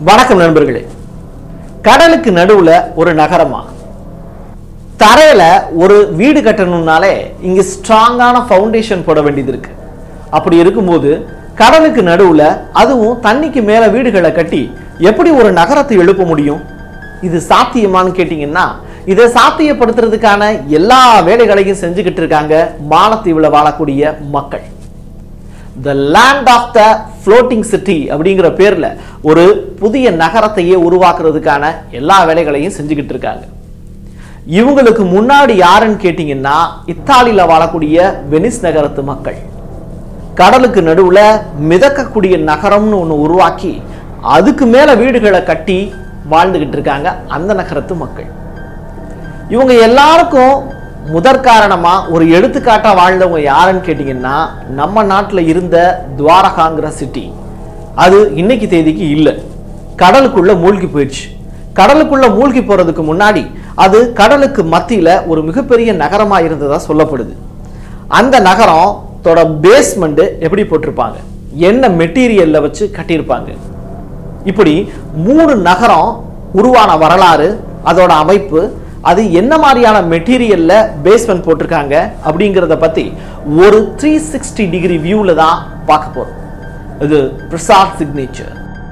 வணக்கம் நண்பர்களே கடலுக்கு நடுவுல ஒரு நகரமா தரையில ஒரு வீடு கட்டணும்னாலே இங்க ஸ்ட்ராங்கான ஃபவுண்டேஷன் போட வேண்டியது இருக்கு அப்படி இருக்கும்போது கடலுக்கு நடுவுல அதுவும் தண்ணிக்கு மேல வீடுகளை கட்டி எப்படி ஒரு நகரத்தை எழுப்ப முடியும் இது சாத்தியமான்னு கேட்டிங்கன்னா இதை சாத்தியப்படுத்துறதுக்கான எல்லா வேலைகளையும் செஞ்சுக்கிட்டு இருக்காங்க மாலத்தீவுல வாழக்கூடிய மக்கள் the land of the floating city அப்படிங்கிற பேர்ல ஒரு புதிய நகரத்தையே உருவாக்குறதுக்கான எல்லா வேலைகளையும் செஞ்சுக்கிட்டு இருக்காங்க இவங்களுக்கு முன்னாடி யாருன்னு கேட்டிங்கன்னா இத்தாலியில வாழக்கூடிய வெனிஸ் நகரத்து மக்கள் கடலுக்கு நடுவுல மிதக்கக்கூடிய நகரம்னு ஒன்று உருவாக்கி அதுக்கு மேல வீடுகளை கட்டி வாழ்ந்துகிட்டு இருக்காங்க அந்த நகரத்து மக்கள் இவங்க எல்லாருக்கும் முதற் காரணமா ஒரு எடுத்துக்காட்டா வாழ்ந்தவங்க யாருன்னு கேட்டிங்கன்னா நம்ம நாட்டுல இருந்த துவாரகாங்கிற சிட்டி அது இன்னைக்கு தேதிக்கு இல்லை கடலுக்குள்ள மூழ்கி போயிடுச்சு கடலுக்குள்ள மூழ்கி போறதுக்கு முன்னாடி அது கடலுக்கு மத்தியில ஒரு மிகப்பெரிய நகரமா இருந்ததா சொல்லப்படுது அந்த நகரம் தோட பேஸ்மெண்ட் எப்படி போட்டிருப்பாங்க என்ன மெட்டீரியல்ல வச்சு கட்டியிருப்பாங்க இப்படி மூணு நகரம் உருவான வரலாறு அதோட அமைப்பு அது என்ன மாதிரியான மெட்டீரியல்ல பேஸ்மெண்ட் போட்டிருக்காங்க அப்படிங்கிறத பத்தி ஒரு த்ரீ சிக்ஸ்டி டிகிரி வியூல தான் பார்க்க போறோம் இது பிரசாத் சிக்னேச்சர்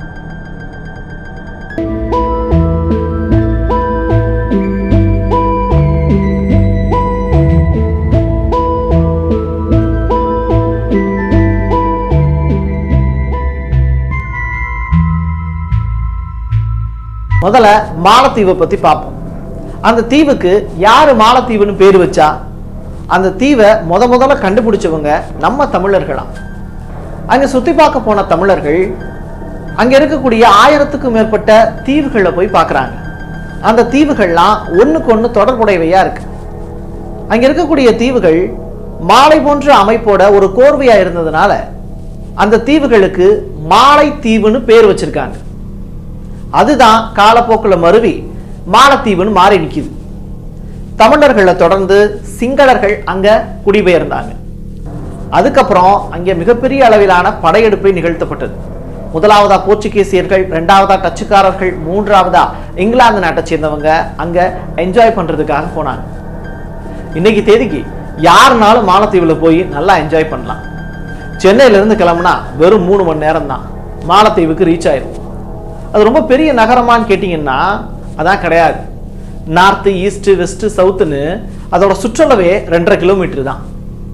முதல்ல மாலத்தீவை பத்தி பார்ப்போம் அந்த தீவுக்கு யாரு மாலத்தீவுன்னு பேர் வச்சா அந்த தீவை முத முதல்ல கண்டுபிடிச்சவங்க நம்ம தமிழர்களாம் அங்க சுத்தி பார்க்க போன தமிழர்கள் அங்க இருக்கக்கூடிய ஆயிரத்துக்கும் மேற்பட்ட தீவுகளை போய் பார்க்கறாங்க அந்த தீவுகள்லாம் ஒண்ணுக்கு ஒண்ணு தொடர்புடையவையா இருக்கு அங்க இருக்கக்கூடிய தீவுகள் மாலை போன்ற அமைப்போட ஒரு கோர்வையா இருந்ததுனால அந்த தீவுகளுக்கு மாலை தீவுன்னு பேர் வச்சிருக்காங்க அதுதான் காலப்போக்கில் மருவி மாலத்தீவுன்னு மாறி நிக்குது தமிழர்களை தொடர்ந்து சிங்களர்கள் அங்க குடிபெயர்ந்தாங்க அதுக்கப்புறம் அங்கே மிகப்பெரிய அளவிலான படையெடுப்பை நிகழ்த்தப்பட்டது முதலாவதா போர்ச்சுகீசியர்கள் ரெண்டாவதா டச்சுக்காரர்கள் மூன்றாவதா இங்கிலாந்து நாட்டை சேர்ந்தவங்க அங்க என்ஜாய் பண்றதுக்காக போனாங்க இன்னைக்கு தேதிக்கு யாருனாலும் மாலத்தீவுல போய் நல்லா என்ஜாய் பண்ணலாம் சென்னையில இருந்து கிளம்புனா வெறும் மூணு மணி நேரம் தான் மாலத்தீவுக்கு ரீச் ஆயிரும் அது ரொம்ப பெரிய நகரமான்னு கேட்டிங்கன்னா அதான் கிடையாது நார்த்து ஈஸ்ட் வெஸ்ட் சவுத்துன்னு அதோட சுற்றளவே ரெண்டரை கிலோமீட்டர் தான்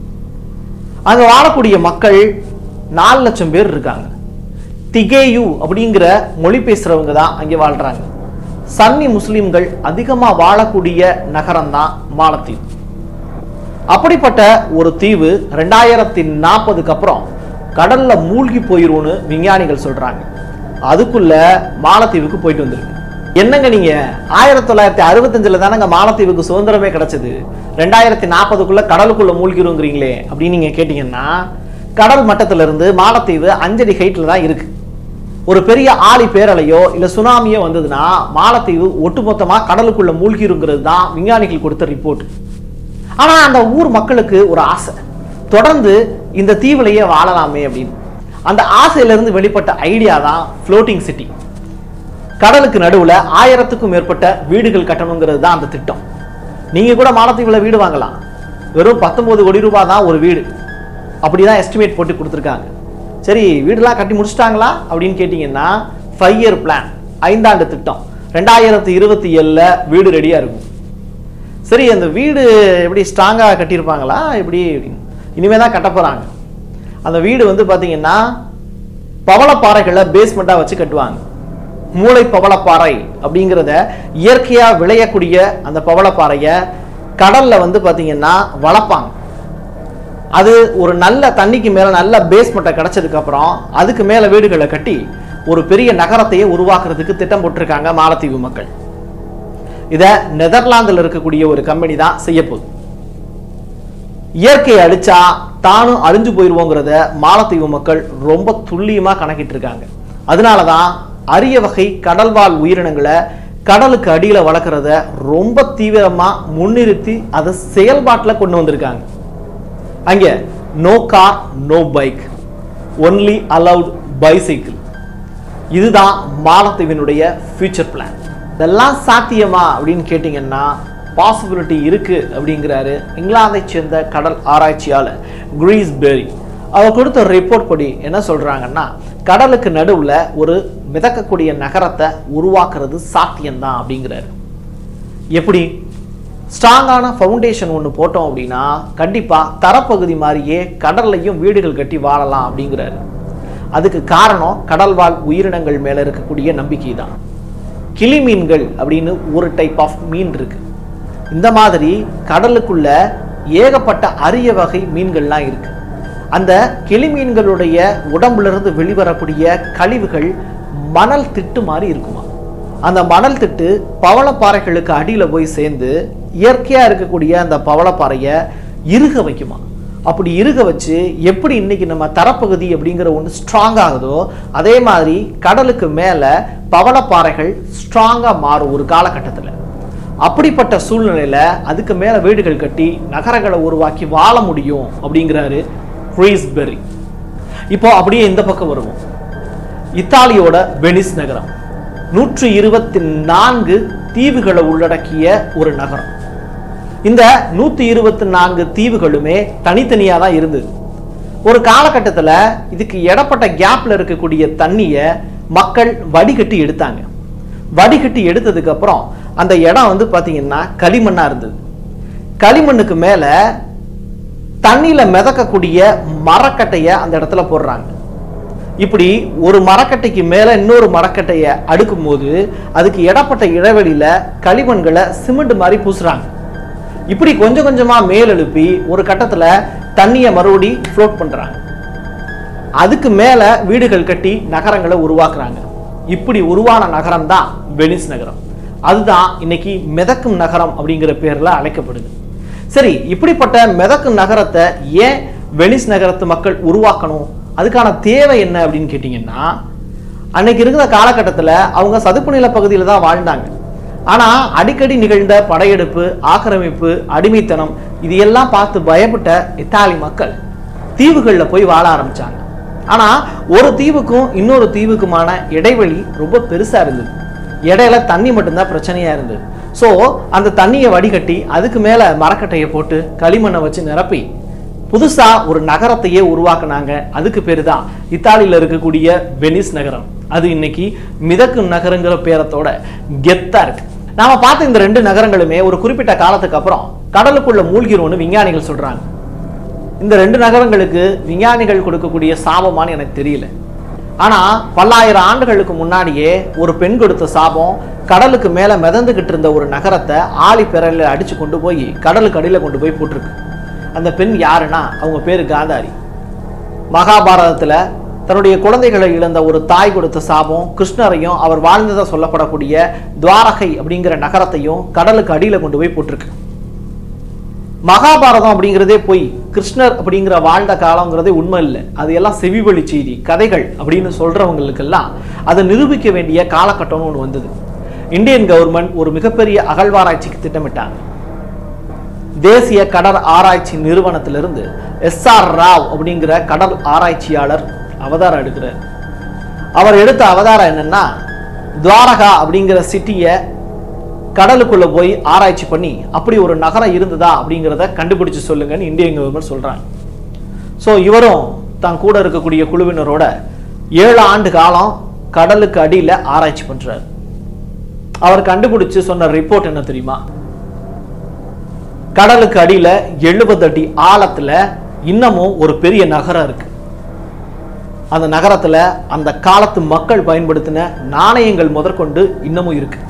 அங்க வாழக்கூடிய மக்கள் நாலு லட்சம் பேர் இருக்காங்க திகேயு அப்படிங்கிற மொழி பேசுறவங்க தான் அங்கே வாழ்றாங்க சன்னி முஸ்லிம்கள் அதிகமா வாழக்கூடிய நகரம் தான் மாலத்தீவு அப்படிப்பட்ட ஒரு தீவு ரெண்டாயிரத்தி நாற்பதுக்கு அப்புறம் கடல்ல மூழ்கி போயிரும்னு விஞ்ஞானிகள் சொல்றாங்க அதுக்குள்ள மாலத்தீவுக்கு போயிட்டு வந்திருக்கு என்னங்க நீங்க ஆயிரத்தி தொள்ளாயிரத்தி அறுபத்தஞ்சுல தானங்க மாலத்தீவுக்கு சுதந்திரமே கிடைச்சது ரெண்டாயிரத்தி நாற்பதுக்குள்ள கடலுக்குள்ள மூழ்கிருங்கிறீங்களே அப்படின்னு நீங்க கேட்டீங்கன்னா கடல் மட்டத்துல இருந்து மாலத்தீவு அஞ்சடி ஹைட்ல தான் இருக்கு ஒரு பெரிய ஆழி பேரலையோ இல்ல சுனாமியோ வந்ததுன்னா மாலத்தீவு ஒட்டுமொத்தமா கடலுக்குள்ள மூழ்கிருங்கிறது தான் விஞ்ஞானிகள் கொடுத்த ரிப்போர்ட் ஆனா அந்த ஊர் மக்களுக்கு ஒரு ஆசை தொடர்ந்து இந்த தீவுலயே வாழலாமே அப்படின்னு அந்த ஆசையில இருந்து வெளிப்பட்ட ஐடியா தான் ஃப்ளோட்டிங் சிட்டி கடலுக்கு நடுவுல ஆயிரத்துக்கும் மேற்பட்ட வீடுகள் கட்டணுங்கிறது தான் அந்த திட்டம் நீங்க கூட மாலத்தீவுல வீடு வாங்கலாம் வெறும் பத்தொன்பது கோடி ரூபாய் தான் ஒரு வீடு அப்படிதான் எஸ்டிமேட் போட்டு கொடுத்துருக்காங்க சரி வீடுலாம் கட்டி முடிச்சிட்டாங்களா அப்படின்னு கேட்டிங்கன்னா ஃபைவ் இயர் பிளான் ஐந்தாண்டு திட்டம் ரெண்டாயிரத்தி இருபத்தி ஏழில் வீடு ரெடியாக இருக்கும் சரி அந்த வீடு எப்படி ஸ்ட்ராங்காக கட்டியிருப்பாங்களா எப்படி அப்படின்னு இனிமேல் தான் கட்ட போகிறாங்க அந்த வீடு வந்து பார்த்தீங்கன்னா பவளப்பாறைகளை பேஸ்மெண்ட்டாக வச்சு கட்டுவாங்க மூளை பவளப்பாறை அப்படிங்கிறத இயற்கையாக விளையக்கூடிய அந்த பவளப்பாறையை கடலில் வந்து பார்த்தீங்கன்னா வளர்ப்பாங்க அது ஒரு நல்ல தண்ணிக்கு மேலே நல்ல பேஸ்மெண்ட்டை கிடச்சதுக்கு அப்புறம் அதுக்கு மேலே வீடுகளை கட்டி ஒரு பெரிய நகரத்தையே உருவாக்குறதுக்கு திட்டம் போட்டிருக்காங்க மாலத்தீவு மக்கள் இதை நெதர்லாந்தில் இருக்கக்கூடிய ஒரு கம்பெனி தான் செய்ய போகுது இயற்கையை அழிச்சா தானும் அழிஞ்சு போயிடுவோங்கிறத மாலத்தீவு மக்கள் ரொம்ப துல்லியமா கணக்கிட்டு இருக்காங்க அதனால தான் அரிய வகை கடல்வாழ் உயிரினங்களை கடலுக்கு அடியில வளர்க்குறத ரொம்ப தீவிரமா முன்னிறுத்தி அதை செயல்பாட்டுல கொண்டு வந்திருக்காங்க அங்க no car no bike only allowed bicycle இதுதான் மாலத்தீவினுடைய ஃபியூச்சர் பிளான் இதெல்லாம் சாத்தியமா அப்படின்னு கேட்டிங்கன்னா பாசிபிலிட்டி இருக்கு அப்படிங்கிறாரு இங்கிலாந்தை சேர்ந்த கடல் ஆராய்ச்சியாளர் கிரீஸ் பெரி அவர் கொடுத்த ரிப்போர்ட் படி என்ன சொல்றாங்கன்னா கடலுக்கு நடுவுல ஒரு மிதக்கக்கூடிய நகரத்தை உருவாக்குறது சாத்தியம்தான் அப்படிங்கிறாரு எப்படி ஸ்ட்ராங்கான ஃபவுண்டேஷன் ஒன்று போட்டோம் அப்படின்னா கண்டிப்பாக தரப்பகுதி மாதிரியே கடல்லையும் வீடுகள் கட்டி வாழலாம் அப்படிங்கிறாரு அதுக்கு காரணம் கடல்வாழ் உயிரினங்கள் மேலே இருக்கக்கூடிய நம்பிக்கை தான் கிளி மீன்கள் அப்படின்னு ஒரு டைப் ஆஃப் மீன் இருக்கு இந்த மாதிரி கடலுக்குள்ள ஏகப்பட்ட அரிய வகை மீன்கள்லாம் இருக்கு அந்த கிளி மீன்களுடைய உடம்புல இருந்து வெளிவரக்கூடிய கழிவுகள் மணல் திட்டு மாதிரி இருக்குமா அந்த மணல் திட்டு பவளப்பாறைகளுக்கு அடியில் போய் சேர்ந்து இயற்கையாக இருக்கக்கூடிய அந்த பவளப்பாறையை இறுக வைக்குமா அப்படி இறுக வச்சு எப்படி இன்னைக்கு நம்ம தரப்பகுதி அப்படிங்கிற ஒன்று ஸ்ட்ராங் ஆகுதோ அதே மாதிரி கடலுக்கு மேலே பவளப்பாறைகள் ஸ்ட்ராங்காக மாறும் ஒரு காலகட்டத்தில் அப்படிப்பட்ட சூழ்நிலையில் அதுக்கு மேலே வீடுகள் கட்டி நகரங்களை உருவாக்கி வாழ முடியும் அப்படிங்கிறாரு ஃப்ரீஸ்பெரி இப்போ அப்படியே இந்த பக்கம் வருவோம் இத்தாலியோட வெனிஸ் நகரம் நூற்று இருபத்தி நான்கு தீவுகளை உள்ளடக்கிய ஒரு நகரம் இந்த நூத்தி இருபத்தி நான்கு தீவுகளுமே தனித்தனியா தான் இருந்தது ஒரு காலகட்டத்தில் இதுக்கு இடப்பட்ட கேப்ல இருக்கக்கூடிய தண்ணியை மக்கள் வடிகட்டி எடுத்தாங்க வடிகட்டி எடுத்ததுக்கு அப்புறம் அந்த இடம் வந்து பாத்தீங்கன்னா களிமண்ணா இருந்தது களிமண்ணுக்கு மேல தண்ணியில மிதக்கக்கூடிய மரக்கட்டைய அந்த இடத்துல போடுறாங்க இப்படி ஒரு மரக்கட்டைக்கு மேல இன்னொரு மரக்கட்டையை அடுக்கும் போது அதுக்கு இடப்பட்ட இடைவெளியில களிமண்களை சிமெண்ட் மாதிரி பூசுறாங்க இப்படி கொஞ்சம் கொஞ்சமா மேல் எழுப்பி ஒரு கட்டத்துல தண்ணியை மறுபடி ஃப்ளோட் பண்றாங்க அதுக்கு மேல வீடுகள் கட்டி நகரங்களை உருவாக்குறாங்க இப்படி உருவான நகரம் தான் வெனிஸ் நகரம் அதுதான் இன்னைக்கு மிதக்கும் நகரம் அப்படிங்கிற பேர்ல அழைக்கப்படுது சரி இப்படிப்பட்ட மிதக்கும் நகரத்தை ஏன் வெனிஸ் நகரத்து மக்கள் உருவாக்கணும் அதுக்கான தேவை என்ன அப்படின்னு கேட்டிங்கன்னா அன்னைக்கு இருக்கிற காலகட்டத்தில் அவங்க சதுப்பு நில பகுதியில் தான் வாழ்ந்தாங்க ஆனால் அடிக்கடி நிகழ்ந்த படையெடுப்பு ஆக்கிரமிப்பு அடிமைத்தனம் இது எல்லாம் பார்த்து பயப்பட்ட இத்தாலி மக்கள் தீவுகளில் போய் வாழ ஆரம்பிச்சாங்க ஆனால் ஒரு தீவுக்கும் இன்னொரு தீவுக்குமான இடைவெளி ரொம்ப பெருசாக இருந்தது இடையில தண்ணி மட்டும்தான் பிரச்சனையாக இருந்தது ஸோ அந்த தண்ணியை வடிகட்டி அதுக்கு மேலே மரக்கட்டையை போட்டு களிமண்ணை வச்சு நிரப்பி புதுசா ஒரு நகரத்தையே உருவாக்குனாங்க அதுக்கு பேரு தான் இத்தாலியில இருக்கக்கூடிய வெனிஸ் நகரம் அது இன்னைக்கு மிதக்கும் நகரங்கிற பேரத்தோட கெத்தா இருக்கு நாம பார்த்த இந்த ரெண்டு நகரங்களுமே ஒரு குறிப்பிட்ட காலத்துக்கு அப்புறம் கடலுக்குள்ள மூழ்கிரும்னு விஞ்ஞானிகள் சொல்றாங்க இந்த ரெண்டு நகரங்களுக்கு விஞ்ஞானிகள் கொடுக்கக்கூடிய சாபமான்னு எனக்கு தெரியல ஆனா பல்லாயிரம் ஆண்டுகளுக்கு முன்னாடியே ஒரு பெண் கொடுத்த சாபம் கடலுக்கு மேல மிதந்துகிட்டு இருந்த ஒரு நகரத்தை ஆழி பெறல அடிச்சு கொண்டு போய் கடலுக்கு அடியில கொண்டு போய் போட்டிருக்கு அந்த பெண் யாருன்னா அவங்க பேரு காந்தாரி மகாபாரதத்துல தன்னுடைய குழந்தைகளை இழந்த ஒரு தாய் கொடுத்த சாபம் கிருஷ்ணரையும் அவர் வாழ்ந்ததா சொல்லப்படக்கூடிய துவாரகை அப்படிங்கிற நகரத்தையும் கடலுக்கு அடியில கொண்டு போய் போட்டிருக்கு மகாபாரதம் அப்படிங்கிறதே போய் கிருஷ்ணர் அப்படிங்கிற வாழ்ந்த காலங்கிறதே உண்மை இல்லை அது எல்லாம் செவிவழி செய்தி கதைகள் அப்படின்னு சொல்றவங்களுக்கெல்லாம் அதை நிரூபிக்க வேண்டிய காலகட்டம்னு ஒன்று வந்தது இந்தியன் கவர்மெண்ட் ஒரு மிகப்பெரிய அகழ்வாராய்ச்சிக்கு திட்டமிட்டாங்க தேசிய கடல் ஆராய்ச்சி நிறுவனத்திலிருந்து எஸ் ஆர் ராவ் அப்படிங்கிற கடல் ஆராய்ச்சியாளர் அவதாரம் எடுக்கிறார் அவர் எடுத்த அவதாரம் என்னன்னா துவாரகா அப்படிங்கிற சிட்டியை கடலுக்குள்ள போய் ஆராய்ச்சி பண்ணி அப்படி ஒரு நகரம் இருந்ததா அப்படிங்கிறத கண்டுபிடிச்சு சொல்லுங்கன்னு இந்தியன் கவர்மெண்ட் சொல்றாங்க ஸோ இவரும் தான் கூட இருக்கக்கூடிய குழுவினரோட ஏழு ஆண்டு காலம் கடலுக்கு அடியில் ஆராய்ச்சி பண்றாரு அவர் கண்டுபிடிச்சு சொன்ன ரிப்போர்ட் என்ன தெரியுமா கடலுக்கு அடியில எழுபது அடி ஆழத்துல இன்னமும் ஒரு பெரிய நகரம் இருக்கு அந்த நகரத்துல அந்த காலத்து மக்கள் பயன்படுத்தின நாணயங்கள் முதற்கொண்டு இன்னமும் இருக்கு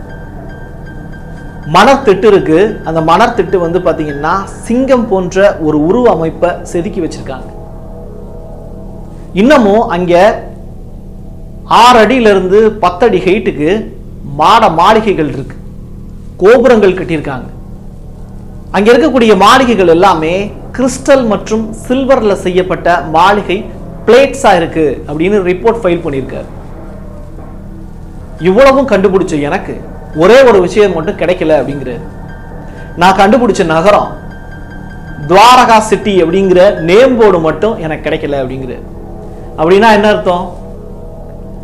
மணற்திட்டு இருக்கு அந்த மணற்திட்டு வந்து பாத்தீங்கன்னா சிங்கம் போன்ற ஒரு உருவ அமைப்பை செதுக்கி வச்சிருக்காங்க இன்னமும் அங்க ஆறு அடியில இருந்து பத்தடி ஹைட்டுக்கு மாட மாளிகைகள் இருக்கு கோபுரங்கள் கட்டியிருக்காங்க அங்க இருக்கக்கூடிய மாளிகைகள் எல்லாமே கிறிஸ்டல் மற்றும் சில்வர்ல செய்யப்பட்ட மாளிகை பிளேட்ஸா இருக்கு அப்படின்னு ரிப்போர்ட் ஃபைல் பண்ணியிருக்காரு இவ்வளவும் கண்டுபிடிச்ச எனக்கு ஒரே ஒரு விஷயம் மட்டும் கிடைக்கல அப்படிங்கிறாரு நான் கண்டுபிடிச்ச நகரம் துவாரகா சிட்டி அப்படிங்கிற நேம் போர்டு மட்டும் எனக்கு கிடைக்கல அப்படிங்கிறாரு அப்படின்னா என்ன அர்த்தம்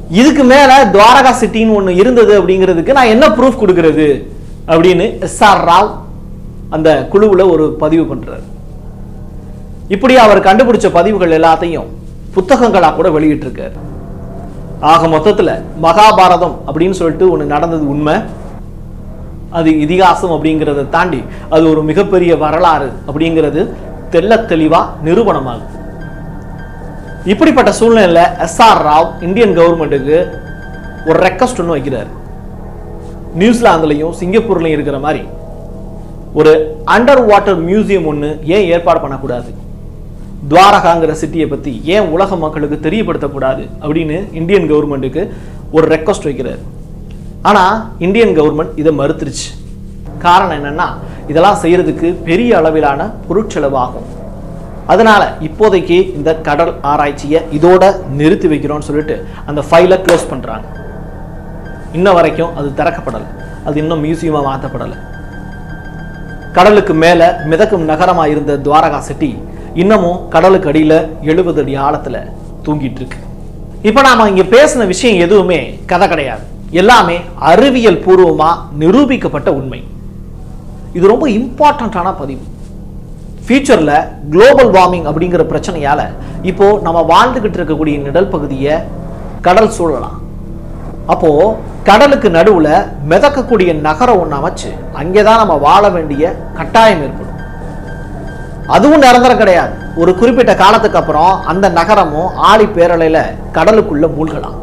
இதுக்கு மேல துவாரகா சிட்டின்னு ஒண்ணு இருந்தது அப்படிங்கிறதுக்கு நான் என்ன ப்ரூஃப் கொடுக்கிறது அப்படின்னு எஸ் ஆர் ராவ் அந்த குழுவுல ஒரு பதிவு பண்றாரு இப்படி அவர் கண்டுபிடிச்ச பதிவுகள் எல்லாத்தையும் புத்தகங்களா கூட வெளியிட்டிருக்காரு ஆக மொத்தத்துல மகாபாரதம் அப்படின்னு சொல்லிட்டு ஒண்ணு நடந்தது உண்மை அது இதிகாசம் அப்படிங்கிறத தாண்டி அது ஒரு மிகப்பெரிய வரலாறு அப்படிங்கிறது தெள்ளத் தெளிவா நிரூபணமாகுது இப்படிப்பட்ட சூழ்நிலையில எஸ் ஆர் ராவ் இந்தியன் கவர்மெண்ட்டுக்கு ஒரு ரெக்வஸ்ட் ஒன்று வைக்கிறார் நியூசிலாந்துலையும் சிங்கப்பூர்லையும் இருக்கிற மாதிரி ஒரு அண்டர் வாட்டர் மியூசியம் ஒன்று ஏன் ஏற்பாடு பண்ணக்கூடாது துவாரகாங்கிற சிட்டியை பத்தி ஏன் உலக மக்களுக்கு தெரியப்படுத்தக்கூடாது அப்படின்னு இந்தியன் கவர்மெண்ட்டுக்கு ஒரு ரெக்வஸ்ட் வைக்கிறார் ஆனா இந்தியன் கவர்மெண்ட் இதை மறுத்துருச்சு காரணம் என்னன்னா இதெல்லாம் செய்யறதுக்கு பெரிய அளவிலான பொருட்செலவாகும் அதனால இப்போதைக்கு இந்த கடல் ஆராய்ச்சியை இதோட நிறுத்தி வைக்கிறோம்னு சொல்லிட்டு அந்த ஃபைலை க்ளோஸ் பண்றாங்க இன்ன வரைக்கும் அது திறக்கப்படலை அது இன்னும் மியூசியமா மாற்றப்படலை கடலுக்கு மேல மிதக்கும் நகரமா இருந்த துவாரகா சிட்டி இன்னமும் கடலுக்கு அடியில எழுபது அடி ஆழத்துல தூங்கிட்டு இருக்கு இப்ப நாம இங்க பேசின விஷயம் எதுவுமே கதை கிடையாது எல்லாமே அறிவியல் பூர்வமா நிரூபிக்கப்பட்ட உண்மை இது ரொம்ப இம்பார்ட்டண்ட்டான பதிவு ஃபியூச்சர்ல குளோபல் வார்மிங் அப்படிங்கிற பிரச்சனையால இப்போ நம்ம வாழ்ந்துகிட்டு இருக்கக்கூடிய நிழல் பகுதியை கடல் சூழலாம் அப்போ கடலுக்கு நடுவுல மிதக்கக்கூடிய நகரம் ஒன்று அமைச்சு அங்கேதான் நம்ம வாழ வேண்டிய கட்டாயம் ஏற்படும் அதுவும் நிரந்தரம் கிடையாது ஒரு குறிப்பிட்ட காலத்துக்கு அப்புறம் அந்த நகரமும் ஆழி பேரலையில கடலுக்குள்ள மூழ்கலாம்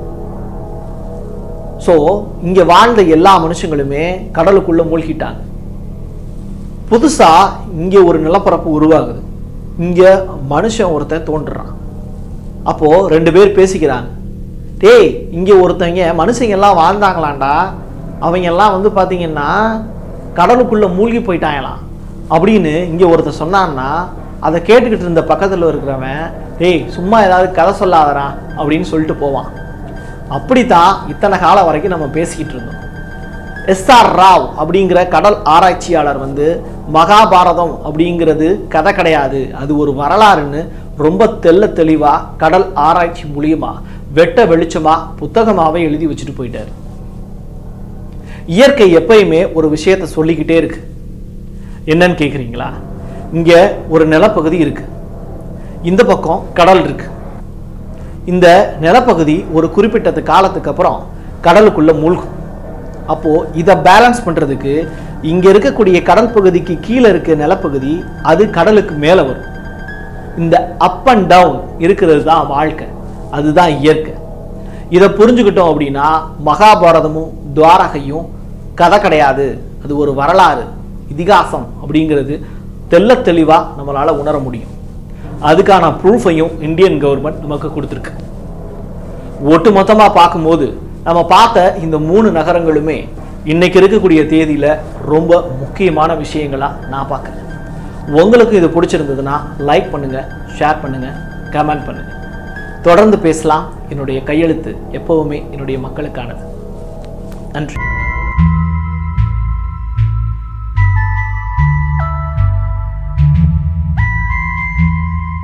சோ இங்க வாழ்ந்த எல்லா மனுஷங்களுமே கடலுக்குள்ள மூழ்கிட்டாங்க புதுசா இங்க ஒரு நிலப்பரப்பு உருவாகுது இங்க மனுஷன் ஒருத்தன் தோன்றுறான் அப்போ ரெண்டு பேர் பேசிக்கிறாங்க டேய் இங்க ஒருத்தங்க மனுஷங்க எல்லாம் வாழ்ந்தாங்களாண்டா அவங்க எல்லாம் வந்து பாத்தீங்கன்னா கடலுக்குள்ள மூழ்கி போயிட்டாங்களாம் அப்படின்னு இங்க ஒருத்தன் சொன்னான்னா அதை கேட்டுக்கிட்டு இருந்த பக்கத்துல இருக்கிறவன் டேய் சும்மா ஏதாவது கதை சொல்லாதடா அப்படின்னு சொல்லிட்டு போவான் அப்படித்தான் இத்தனை காலம் வரைக்கும் நம்ம பேசிக்கிட்டு இருந்தோம் எஸ் ஆர் ராவ் அப்படிங்கிற கடல் ஆராய்ச்சியாளர் வந்து மகாபாரதம் அப்படிங்கிறது கதை கிடையாது அது ஒரு வரலாறுன்னு ரொம்ப தெள்ள தெளிவா கடல் ஆராய்ச்சி மூலியமா வெட்ட வெளிச்சமா புத்தகமாவே எழுதி வச்சுட்டு போயிட்டாரு இயற்கை எப்பயுமே ஒரு விஷயத்தை சொல்லிக்கிட்டே இருக்கு என்னன்னு கேக்குறீங்களா இங்க ஒரு நிலப்பகுதி இருக்கு இந்த பக்கம் கடல் இருக்கு இந்த நிலப்பகுதி ஒரு குறிப்பிட்ட காலத்துக்கு அப்புறம் கடலுக்குள்ள மூழ்கும் அப்போ இதை பேலன்ஸ் பண்றதுக்கு இங்க இருக்கக்கூடிய கடல் பகுதிக்கு கீழே இருக்க நிலப்பகுதி அது கடலுக்கு மேல வரும் இந்த அப் அண்ட் டவுன் இருக்கிறது தான் வாழ்க்கை அதுதான் இயற்கை இதை புரிஞ்சுக்கிட்டோம் அப்படின்னா மகாபாரதமும் துவாரகையும் கதை கிடையாது அது ஒரு வரலாறு இதிகாசம் அப்படிங்கிறது தெள்ள தெளிவா நம்மளால உணர முடியும் அதுக்கான ப்ரூஃபையும் இந்தியன் கவர்மெண்ட் நமக்கு கொடுத்துருக்கு ஒட்டு மொத்தமா பார்க்கும்போது நம்ம பார்த்த இந்த மூணு நகரங்களுமே இன்னைக்கு இருக்கக்கூடிய தேதியில ரொம்ப முக்கியமான விஷயங்களா நான் பார்க்குறேன் உங்களுக்கு இது பிடிச்சிருந்ததுன்னா லைக் பண்ணுங்க ஷேர் பண்ணுங்க கமெண்ட் பண்ணுங்க தொடர்ந்து பேசலாம் என்னுடைய கையெழுத்து எப்பவுமே என்னுடைய மக்களுக்கானது நன்றி